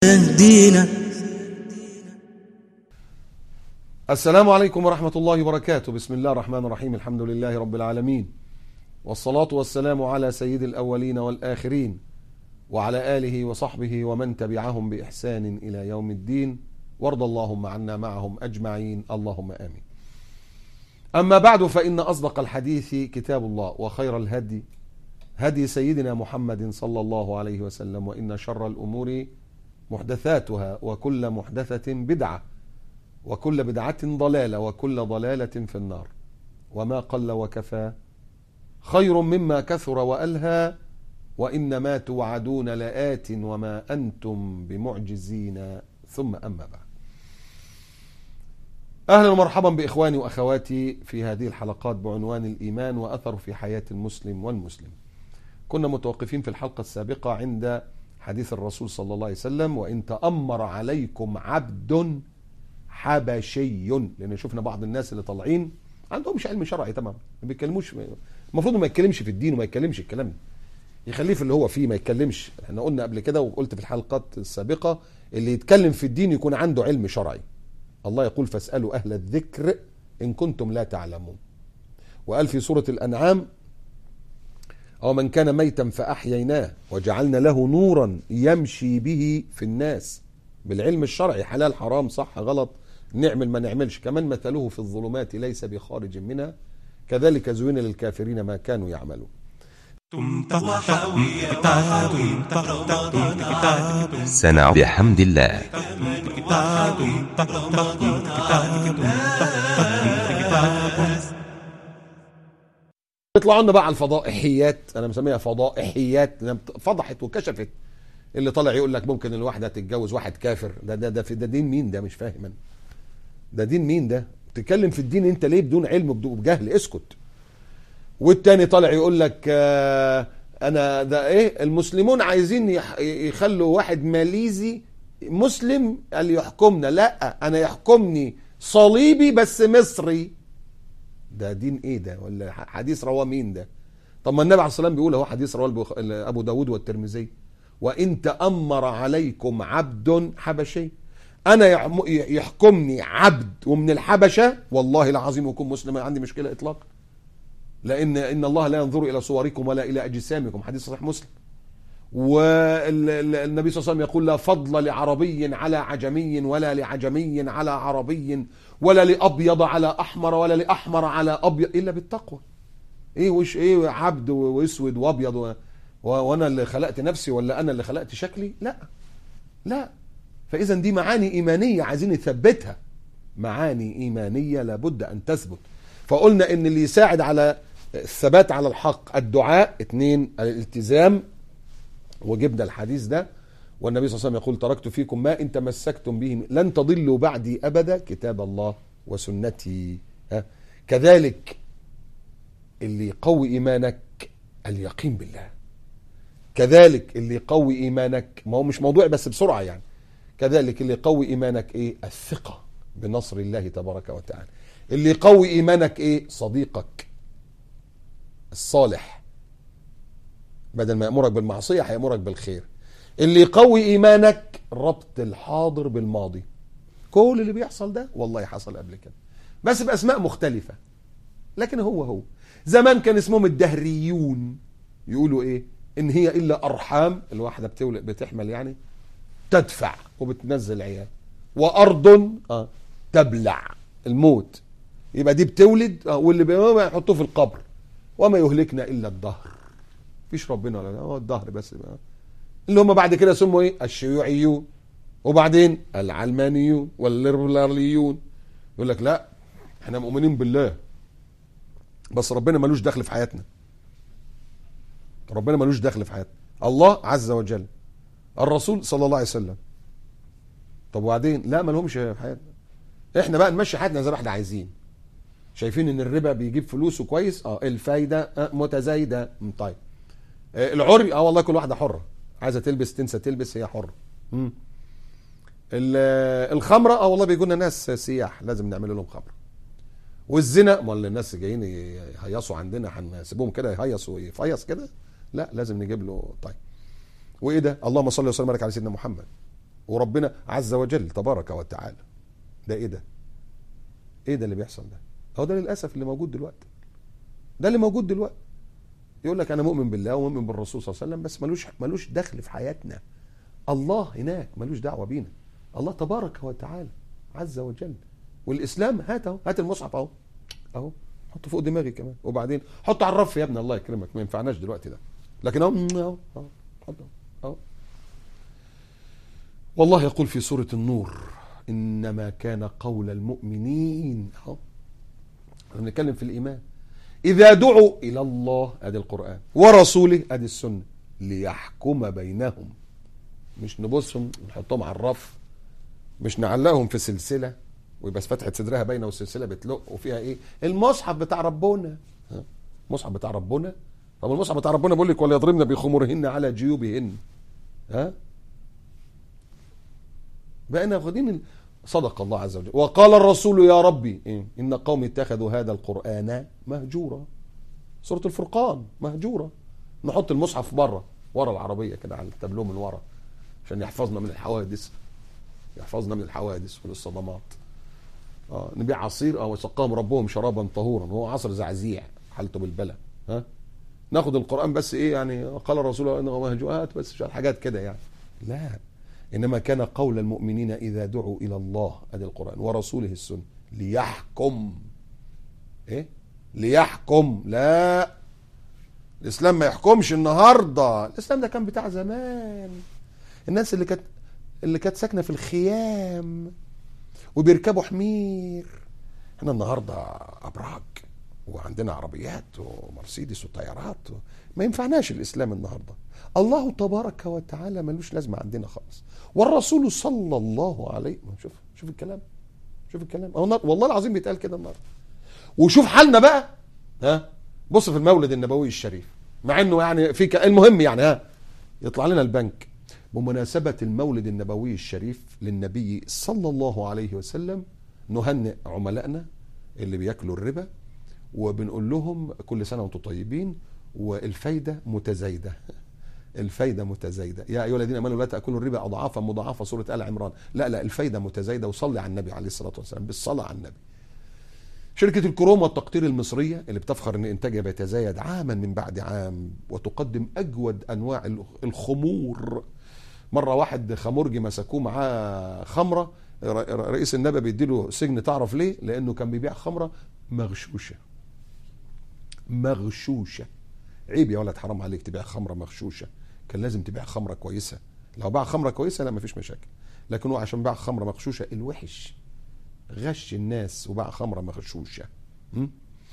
يهدينا السلام عليكم ورحمة الله وبركاته بسم الله الرحمن الرحيم الحمد لله رب العالمين والصلاة والسلام على سيد الأولين والآخرين وعلى آله وصحبه ومن تبعهم بإحسان إلى يوم الدين وارض اللهم عنا معهم أجمعين اللهم آمين أما بعد فإن أصدق الحديث كتاب الله وخير الهدي هدي سيدنا محمد صلى الله عليه وسلم وإن شر الأمور محدثاتها وكل محدثة بدعة وكل بدعة ضلالة وكل ضلالة في النار وما قل وكفى خير مما كثر وألهى وإنما توعدون لآت وما أنتم بمعجزين ثم أما بعد أهلا ومرحبا بإخواني وأخواتي في هذه الحلقات بعنوان الإيمان وأثر في حياة المسلم والمسلم كنا متوقفين في الحلقة السابقة عند حديث الرسول صلى الله عليه وسلم وإن تأمر عليكم عبد حبشي لأن شفنا بعض الناس اللي طالعين عندهمش علم شرعي تمام ما بيتكلموش المفروض ما يتكلمش في الدين وما يتكلمش الكلام ده يخليه في اللي هو فيه ما يتكلمش احنا قلنا قبل كده وقلت في الحلقات السابقة اللي يتكلم في الدين يكون عنده علم شرعي الله يقول فاسألوا أهل الذكر إن كنتم لا تعلمون وقال في سورة الأنعام أو من كان ميتا فأحييناه وجعلنا له نورا يمشي به في الناس بالعلم الشرعي حلال حرام صح غلط نعمل ما نعملش كمان مثله في الظلمات ليس بخارج منها كذلك زين للكافرين ما كانوا يعملون سنع بحمد الله يطلعوا لنا بقى على الفضائحيات انا مسميها فضائحيات لأنها فضحت وكشفت اللي طالع يقول لك ممكن الواحده تتجوز واحد كافر ده ده ده في ده دين مين ده مش فاهم انا ده دين مين ده تتكلم في الدين انت ليه بدون علم وبجهل اسكت والتاني طالع يقول لك آه انا ده ايه المسلمون عايزين يح- يخلوا واحد ماليزي مسلم قال يحكمنا لا انا يحكمني صليبي بس مصري ده دين ايه ده ولا حديث رواه مين ده طب ما النبي عليه الصلاه والسلام بيقول اهو حديث رواه البخ- ابو داود والترمذي وان تامر عليكم عبد حبشي انا يعم- يحكمني عبد ومن الحبشه والله العظيم يكون مسلم ما عندي مشكله اطلاقا لان ان الله لا ينظر الى صوركم ولا الى اجسامكم حديث صحيح مسلم والنبي صلى الله عليه وسلم يقول لا فضل لعربي على عجمي ولا لعجمي على عربي ولا لابيض على احمر ولا لاحمر على ابيض الا بالتقوى ايه وش ايه عبد واسود وابيض و... و... وانا اللي خلقت نفسي ولا انا اللي خلقت شكلي لا لا فاذا دي معاني ايمانيه عايزين نثبتها معاني ايمانيه لابد ان تثبت فقلنا ان اللي يساعد على الثبات على الحق الدعاء اتنين الالتزام وجبنا الحديث ده والنبي صلى الله عليه وسلم يقول تركت فيكم ما ان تمسكتم به لن تضلوا بعدي ابدا كتاب الله وسنتي ها كذلك اللي يقوي ايمانك اليقين بالله كذلك اللي يقوي ايمانك ما هو مش موضوع بس بسرعه يعني كذلك اللي يقوي ايمانك ايه الثقه بنصر الله تبارك وتعالى اللي يقوي ايمانك ايه صديقك الصالح بدل ما يأمرك بالمعصية هيأمرك بالخير اللي يقوي إيمانك ربط الحاضر بالماضي كل اللي بيحصل ده والله حصل قبل كده بس بأسماء مختلفة لكن هو هو زمان كان اسمهم الدهريون يقولوا ايه ان هي الا ارحام الواحده بتولد بتحمل يعني تدفع وبتنزل عيال وارض آه تبلع الموت يبقى دي بتولد آه واللي بي- يحطوه في القبر وما يهلكنا الا الدهر مفيش ربنا ولا هو الدهر بس بقى اللي هم بعد كده سموا ايه الشيوعيون وبعدين العلمانيون والليبراليون يقول لك لا احنا مؤمنين بالله بس ربنا ملوش دخل في حياتنا ربنا ملوش دخل في حياتنا الله عز وجل الرسول صلى الله عليه وسلم طب وبعدين لا مالهمش في حياتنا احنا بقى نمشي حياتنا زي ما احنا عايزين شايفين ان الربا بيجيب فلوسه كويس اه الفايده آه متزايده م، طيب آه العري اه والله كل واحده حره عايزه تلبس تنسى تلبس هي حره مم. ال- آه، الخمره اه والله بيجوا لنا ناس سياح لازم نعمل لهم خمره والزنا امال الناس جايين يهيصوا عندنا هنسيبهم كده يهيصوا ويفيص كده لا لازم نجيب له طيب وايه ده اللهم صل وسلم وبارك على سيدنا محمد وربنا عز وجل تبارك وتعالى ده ايه ده ايه ده اللي بيحصل ده هو ده للاسف اللي موجود دلوقتي ده اللي موجود دلوقتي يقول لك انا مؤمن بالله ومؤمن بالرسول صلى الله عليه وسلم بس ملوش ملوش دخل في حياتنا الله هناك ملوش دعوه بينا الله تبارك وتعالى عز وجل والاسلام هات اهو هات المصحف اهو اهو حطه فوق دماغي كمان وبعدين حطه على الرف يا ابني الله يكرمك ما ينفعناش دلوقتي ده لكن اهو اهو اهو حطه اهو والله يقول في سوره النور انما كان قول المؤمنين اهو احنا بنتكلم في الايمان اذا دعوا الى الله ادي القران ورسوله ادي السنه ليحكم بينهم مش نبصهم ونحطهم على الرف مش نعلقهم في سلسله ويبقى فتحه صدرها باينه والسلسله بتلق وفيها ايه المصحف بتاع ربنا ها؟ المصحف بتاع ربنا طب المصحف بتاع ربنا بيقول لك ولا يضربن بخمرهن على جيوبهن ها بقينا واخدين ال- صدق الله عز وجل وقال الرسول يا ربي إيه؟ ان قومي اتخذوا هذا القران مهجورا سوره الفرقان مهجوره نحط المصحف بره ورا العربيه كده على التابلو من ورا عشان يحفظنا من الحوادث يحفظنا من الحوادث والصدمات اه نبيع عصير اه وسقاهم ربهم شرابا طهورا وهو عصر زعزيع حالته بالبلى ها ناخد القران بس ايه يعني قال الرسول انه مهجوات بس شويه حاجات كده يعني لا انما كان قول المؤمنين اذا دعوا الى الله ادي القران ورسوله السنه ليحكم ايه ليحكم لا الاسلام ما يحكمش النهارده الاسلام ده كان بتاع زمان الناس اللي كانت اللي كانت ساكنه في الخيام وبيركبوا حمير احنا النهارده ابراج وعندنا عربيات ومرسيدس وطيارات و... ما ينفعناش الاسلام النهارده الله تبارك وتعالى ملوش لازمه عندنا خالص والرسول صلى الله عليه شوف شوف الكلام شوف الكلام أهو النهار- والله العظيم بيتقال كده النهارده وشوف حالنا بقى ها بص في المولد النبوي الشريف مع انه يعني في ك... المهم يعني ها يطلع لنا البنك بمناسبة المولد النبوي الشريف للنبي صلى الله عليه وسلم نهنئ عملائنا اللي بياكلوا الربا وبنقول لهم كل سنة وانتم طيبين والفايدة متزايدة الفايدة متزايدة يا أيها الذين آمنوا لا تأكلوا الربا أضعافا مضاعفة سورة آل عمران لا لا الفايدة متزايدة وصلي على النبي عليه الصلاة والسلام بالصلاة على النبي شركة الكروم والتقطير المصرية اللي بتفخر ان انتاجها بيتزايد عاما من بعد عام وتقدم اجود انواع الخمور مرة واحد خمرجي مسكوه معاه خمرة ر- رئيس النبي بيديله سجن تعرف ليه؟ لانه كان بيبيع خمرة مغشوشة مغشوشة عيب يا ولد حرام عليك تبيع خمرة مغشوشة كان لازم تبيع خمرة كويسة لو باع خمرة كويسة لا مفيش مشاكل لكن هو عشان باع خمرة مغشوشة الوحش غش الناس وباع خمرة مغشوشة م?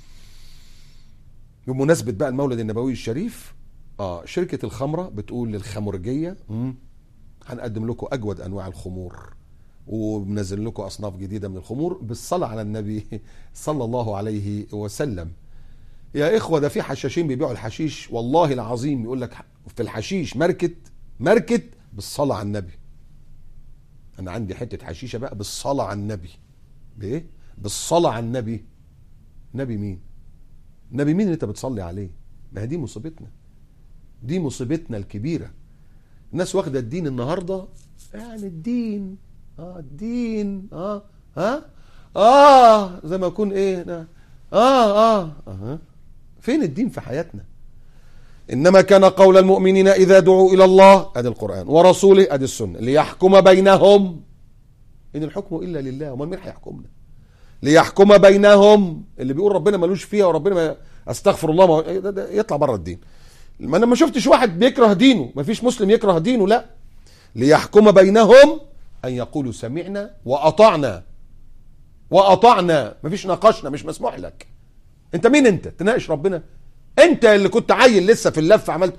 بمناسبة بقى المولد النبوي الشريف اه شركة الخمرة بتقول للخمرجية م? هنقدم لكم أجود أنواع الخمور وبنزل لكم أصناف جديدة من الخمور بالصلاة على النبي صلى الله عليه وسلم يا إخوة ده في حشاشين بيبيعوا الحشيش والله العظيم يقول لك في الحشيش ماركت ماركت بالصلاة على النبي أنا عندي حتة حشيشة بقى بالصلاة على النبي بايه بالصلاه على النبي نبي مين نبي مين اللي انت بتصلي عليه ما هي دي مصيبتنا دي مصيبتنا الكبيره الناس واخده الدين النهارده يعني الدين اه الدين اه ها اه زي ما يكون ايه اه اه اه فين الدين في حياتنا انما كان قول المؤمنين اذا دعوا الى الله ادي القران ورسوله ادي السنه ليحكم بينهم ان الحكم الا لله امال مين هيحكمنا ليحكم بينهم اللي بيقول ربنا ملوش فيها وربنا ما استغفر الله ما ده ده يطلع بره الدين ما انا ما شفتش واحد بيكره دينه ما فيش مسلم يكره دينه لا ليحكم بينهم ان يقولوا سمعنا واطعنا واطعنا ما فيش ناقشنا مش مسموح لك انت مين انت تناقش ربنا انت اللي كنت عيل لسه في اللف عملت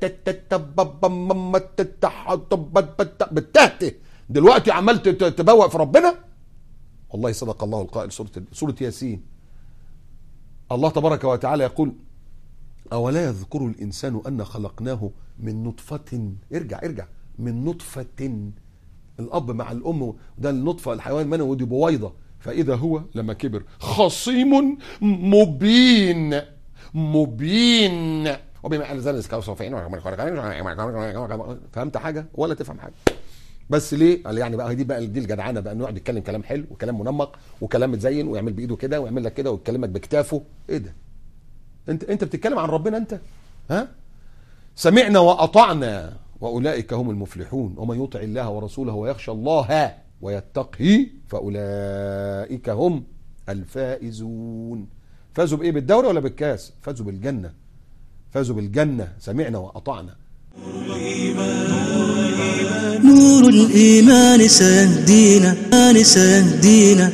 بتهته دلوقتي عمال تت- تبوق في ربنا والله صدق الله القائل سورة سورة ياسين الله تبارك وتعالى يقول أولا يذكر الإنسان أن خلقناه من نطفة ارجع ارجع من نطفة الأب مع الأم ده النطفة الحيوان المنوي دي بويضة فإذا هو لما كبر خصيم مبين مبين وبما أن ذلك سوف فإن فهمت حاجة ولا تفهم حاجة بس ليه قال يعني بقى دي بقى دي الجدعنه بقى انه يقعد يتكلم كلام حلو وكلام منمق وكلام متزين ويعمل بايده كده ويعمل لك كده ويكلمك بكتافه ايه ده انت انت بتتكلم عن ربنا انت ها سمعنا واطعنا واولئك هم المفلحون ومن يطع الله ورسوله ويخشى الله ويتقه فاولئك هم الفائزون فازوا بايه بالدوري ولا بالكاس فازوا بالجنه فازوا بالجنه سمعنا واطعنا نور الإيمان سيهدينا سيهدينا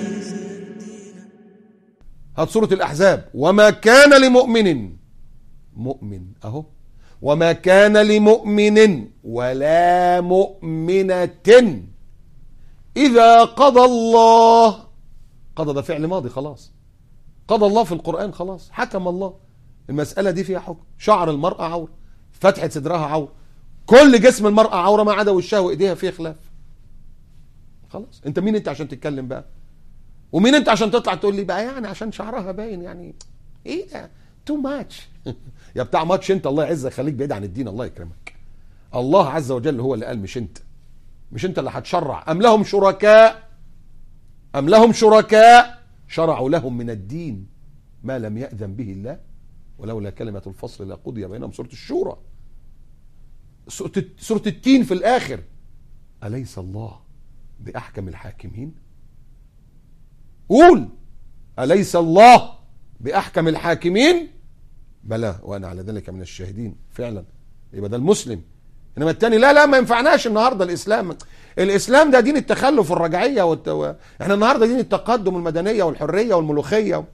هات سورة الأحزاب وما كان لمؤمن مؤمن أهو وما كان لمؤمن ولا مؤمنة إذا قضى الله قضى ده فعل ماضي خلاص قضى الله في القرآن خلاص حكم الله المسألة دي فيها حكم شعر المرأة عورة فتحة صدرها عورة كل جسم المرأة عورة ما عدا وشها وإيديها فيه خلاف خلاص انت مين انت عشان تتكلم بقى ومين انت عشان تطلع تقول لي بقى يعني عشان شعرها باين يعني ايه ده تو ماتش يا بتاع ماتش انت الله يعزك خليك بعيد عن الدين الله يكرمك الله عز وجل هو اللي قال مش انت مش انت اللي هتشرع ام لهم شركاء ام لهم شركاء شرعوا لهم من الدين ما لم يأذن به الله ولولا كلمة الفصل لقضي بينهم سورة الشورى سورة سورة التين في الآخر أليس الله بأحكم الحاكمين قول أليس الله بأحكم الحاكمين بلى وأنا على ذلك من الشاهدين فعلا يبقى ده المسلم انما التاني لا لا ما ينفعناش النهارده الاسلام الاسلام ده دين التخلف والرجعيه والت... و- احنا النهارده دين التقدم والمدنيه والحريه والملوخيه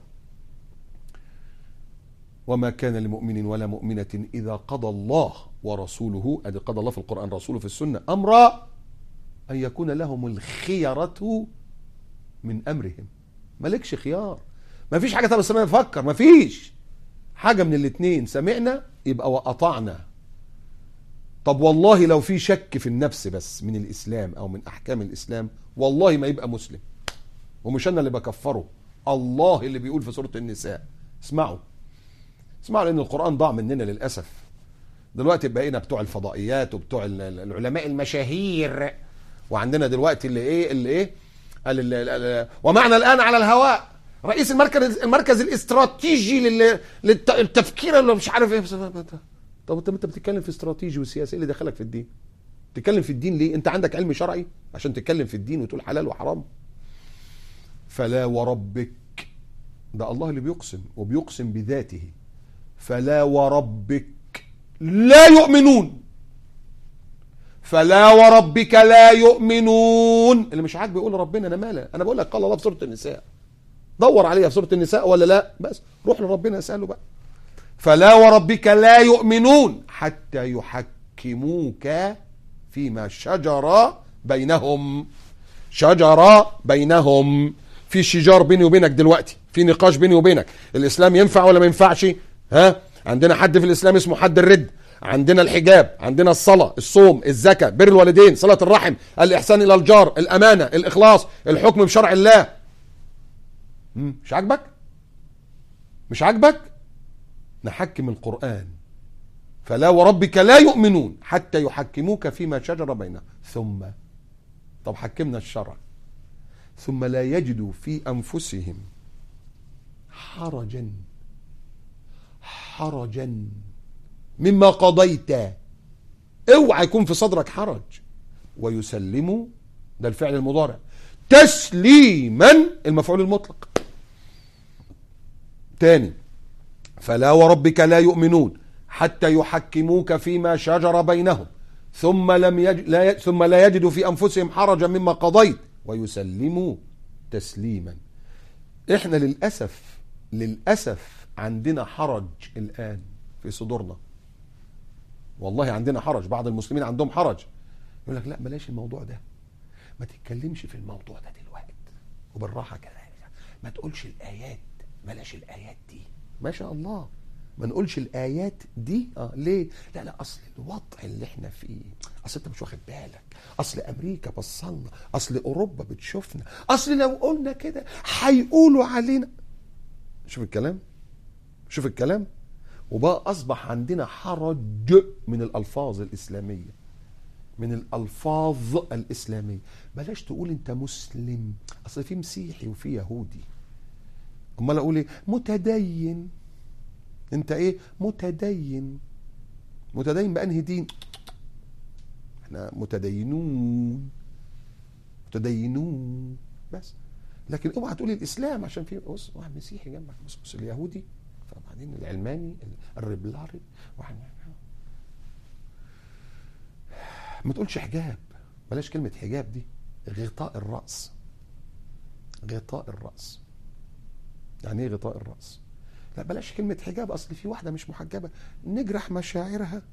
وما كان لمؤمن ولا مؤمنة إذا قضى الله ورسوله أدي قضى الله في القرآن رسوله في السنة أمرا أن يكون لهم الخيرة من أمرهم مالكش خيار ما فيش حاجة طب سمعنا نفكر ما فيش حاجة من الاتنين سمعنا يبقى وأطعنا طب والله لو في شك في النفس بس من الإسلام أو من أحكام الإسلام والله ما يبقى مسلم ومش أنا اللي بكفره الله اللي بيقول في سورة النساء اسمعوا اسمعوا لأن القرآن ضاع مننا للأسف دلوقتي بقينا بتوع الفضائيات وبتوع ال- ال- العلماء المشاهير وعندنا دلوقتي اللي ايه اللي ايه قال ال- ال- ال- ومعنا الان على الهواء رئيس المركز المركز الاستراتيجي لل- للت- للتفكير اللي مش عارف ايه طب انت انت بتتكلم في استراتيجي وسياسه ايه اللي دخلك في الدين؟ تتكلم في الدين ليه؟ انت عندك علم شرعي عشان تتكلم في الدين وتقول حلال وحرام؟ فلا وربك ده الله اللي بيقسم وبيقسم بذاته فلا وربك لا يؤمنون فلا وربك لا يؤمنون اللي مش عاجبه يقول ربنا انا مالي انا بقول لك قال الله في سوره النساء دور عليها في سوره النساء ولا لا بس روح لربنا اساله بقى فلا وربك لا يؤمنون حتى يحكموك فيما شجر بينهم شجر بينهم في شجار بيني وبينك دلوقتي في نقاش بيني وبينك الاسلام ينفع ولا ما ينفعش ها عندنا حد في الاسلام اسمه حد الرد عندنا الحجاب عندنا الصلاة الصوم الزكاة بر الوالدين صلة الرحم الإحسان إلى الجار الأمانة الإخلاص الحكم بشرع الله مم، مش عاجبك مش عاجبك نحكم القرآن فلا وربك لا يؤمنون حتى يحكموك فيما شجر بينهم ثم طب حكمنا الشرع ثم لا يجدوا في أنفسهم حرجا حرجا مما قضيت اوعى يكون في صدرك حرج ويسلموا ده الفعل المضارع تسليما المفعول المطلق تاني فلا وربك لا يؤمنون حتى يحكموك فيما شجر بينهم ثم لم يج... لا ي... ثم لا يجدوا في انفسهم حرجا مما قضيت ويسلموا تسليما احنا للاسف للاسف عندنا حرج الان في صدورنا والله عندنا حرج بعض المسلمين عندهم حرج يقول لك لا بلاش الموضوع ده ما تتكلمش في الموضوع ده دلوقتي وبالراحه كده ما تقولش الايات بلاش الايات دي ما شاء الله ما نقولش الايات دي اه ليه لا لا اصل الوضع اللي احنا فيه اصل انت مش واخد بالك اصل امريكا بصلنا اصل اوروبا بتشوفنا اصل لو قلنا كده هيقولوا علينا شوف الكلام شوف الكلام وبقى اصبح عندنا حرج من الالفاظ الاسلاميه من الالفاظ الاسلاميه بلاش تقول انت مسلم اصل في مسيحي وفي يهودي امال اقول ايه متدين انت ايه متدين متدين بانهي دين احنا متدينون متدينون بس لكن اوعى تقولي الاسلام عشان في بص واحد مسيحي جنبك بص بص اليهودي فبعدين العلماني الربلاري واحد ما تقولش حجاب بلاش كلمة حجاب دي غطاء الرأس غطاء الرأس يعني ايه غطاء الرأس لا بلاش كلمة حجاب أصل في واحدة مش محجبة نجرح مشاعرها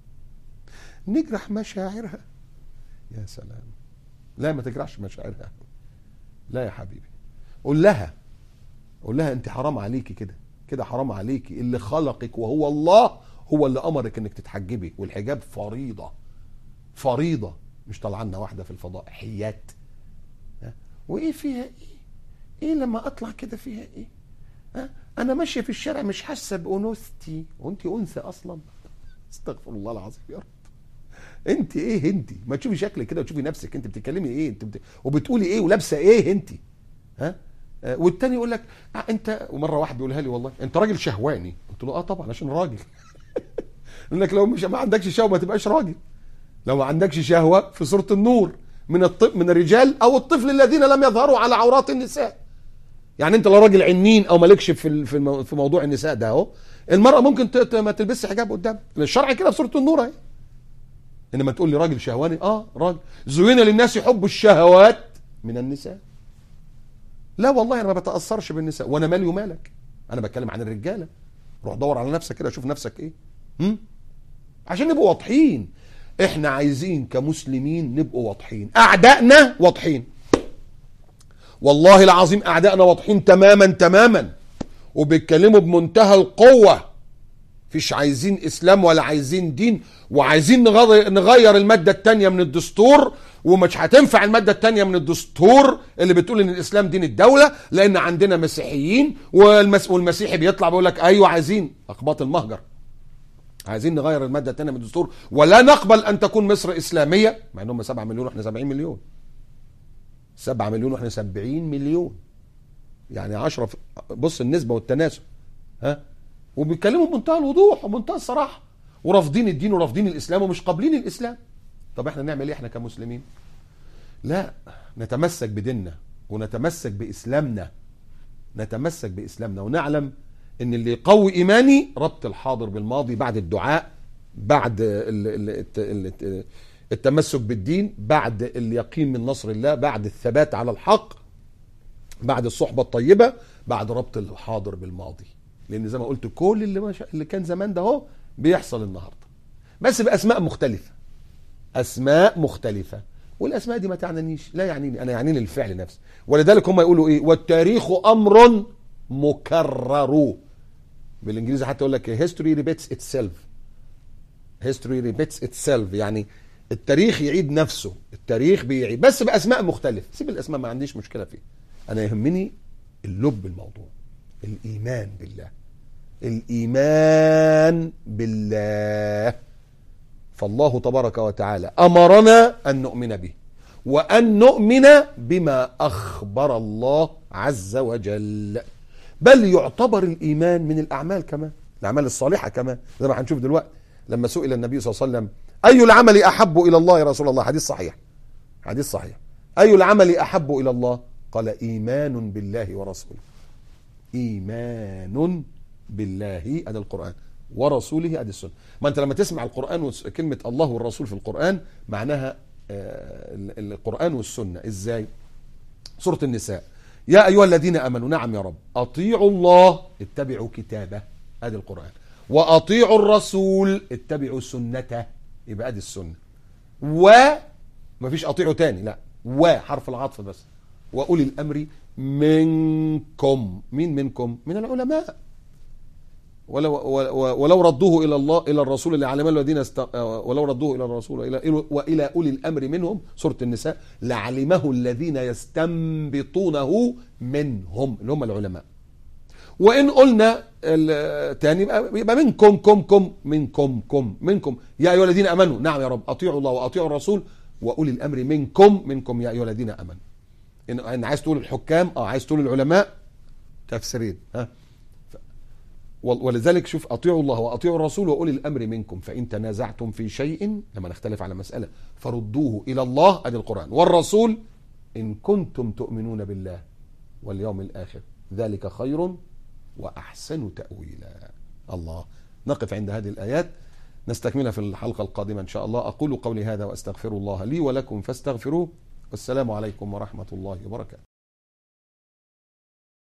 نجرح مشاعرها يا سلام لا ما تجرحش مشاعرها لا يا حبيبي قول لها قول لها انت حرام عليكي كده كده حرام عليكي اللي خلقك وهو الله هو اللي امرك انك تتحجبي والحجاب فريضه فريضه مش طالعه لنا واحده في الفضاء حيات ها؟ وايه فيها ايه ايه لما اطلع كده فيها ايه ها؟ انا ماشيه في الشارع مش حاسه بانوثتي وانت انثى اصلا استغفر الله العظيم يا رب انت ايه انت ما تشوفي شكلك كده وتشوفي نفسك انت بتتكلمي ايه انت بت... وبتقولي ايه ولابسه ايه انت ها آه، والتاني يقول لك آه انت ومره واحد بيقولها لي والله انت راجل شهواني قلت له اه طبعا عشان راجل يقول لك لو مش ما عندكش شهوه ما تبقاش راجل لو ما عندكش شهوه في سوره النور من الطف من الرجال او الطفل الذين لم يظهروا على عورات النساء يعني انت لو راجل عنين او مالكش في ال- في المو- في موضوع النساء ده اهو المراه ممكن ت- ت- ما تلبسش حجاب قدام الشرع كده في سوره النور اهي انما تقول لي راجل شهواني اه راجل زين للناس حب الشهوات من النساء لا والله انا ما بتاثرش بالنساء وانا مالي ومالك انا بتكلم عن الرجاله روح دور على نفسك كده شوف نفسك ايه هم؟ عشان نبقوا واضحين احنا عايزين كمسلمين نبقوا واضحين اعدائنا واضحين والله العظيم اعدائنا واضحين تماما تماما وبيتكلموا بمنتهى القوه فيش عايزين اسلام ولا عايزين دين وعايزين نغير, نغير الماده الثانيه من الدستور ومش هتنفع الماده الثانيه من الدستور اللي بتقول ان الاسلام دين الدوله لان عندنا مسيحيين والمس والمسيحي بيطلع بيقول لك ايوه عايزين اقباط المهجر عايزين نغير الماده الثانيه من الدستور ولا نقبل ان تكون مصر اسلاميه مع انهم 7 مليون واحنا 70 مليون 7 مليون واحنا 70 مليون يعني 10 في- بص النسبه والتناسب ها وبيتكلموا بمنتهى الوضوح ومنتهى الصراحه ورافضين الدين ورافضين الاسلام ومش قابلين الاسلام طب احنا نعمل ايه احنا كمسلمين لا نتمسك بديننا ونتمسك باسلامنا نتمسك باسلامنا ونعلم ان اللي يقوي ايماني ربط الحاضر بالماضي بعد الدعاء بعد ال- ال- الت- ال- التمسك بالدين بعد اليقين من نصر الله بعد الثبات على الحق بعد الصحبه الطيبه بعد ربط الحاضر بالماضي لان زي ما قلت كل اللي ما شا... اللي كان زمان ده اهو بيحصل النهارده بس باسماء مختلفه اسماء مختلفه والاسماء دي ما تعنينيش لا يعنيني انا يعنيني الفعل نفسه ولذلك هم يقولوا ايه والتاريخ امر مكرر بالانجليزي حتى يقول لك history repeats itself history repeats itself يعني التاريخ يعيد نفسه التاريخ بيعيد بس باسماء مختلفه سيب الاسماء ما عنديش مشكله فيه انا يهمني اللب الموضوع الايمان بالله الايمان بالله فالله تبارك وتعالى امرنا ان نؤمن به وان نؤمن بما اخبر الله عز وجل بل يعتبر الايمان من الاعمال كمان الاعمال الصالحه كمان زي ما هنشوف دلوقتي لما سئل النبي صلى الله عليه وسلم اي العمل احب الى الله يا رسول الله حديث صحيح حديث صحيح اي العمل احب الى الله قال ايمان بالله ورسوله ايمان بالله ادي القران ورسوله ادي السنه ما انت لما تسمع القران وس- كلمه الله والرسول في القران معناها آه، ال- القران والسنه ازاي سوره النساء يا ايها الذين امنوا نعم يا رب اطيعوا الله اتبعوا كتابه ادي القران واطيعوا الرسول اتبعوا سنته يبقى ادي السنه و مفيش اطيعوا تاني لا و حرف العطف بس واولي الامر منكم مين منكم من العلماء ولو ولو ولو ردوه الى الله الى الرسول لعلم الذين است... ولو ردوه الى الرسول الى والى اولي الامر منهم سوره النساء لعلمه الذين يستنبطونه منهم اللي هم العلماء وان قلنا الثاني يبقى يبقى منكم كم كم منكم كم منكم يا ايها الذين امنوا نعم يا رب اطيعوا الله واطيعوا الرسول واولي الامر منكم منكم يا ايها الذين امنوا ان ان عايز تقول الحكام اه عايز تقول العلماء تفسيرين ها ف- ول- ولذلك شوف اطيعوا الله واطيعوا الرسول واولي الامر منكم فان تنازعتم في شيء لما نختلف على مساله فردوه الى الله ادي القران والرسول ان كنتم تؤمنون بالله واليوم الاخر ذلك خير واحسن تاويلا الله نقف عند هذه الايات نستكملها في الحلقه القادمه ان شاء الله اقول قولي هذا واستغفر الله لي ولكم فاستغفروه والسلام عليكم ورحمه الله وبركاته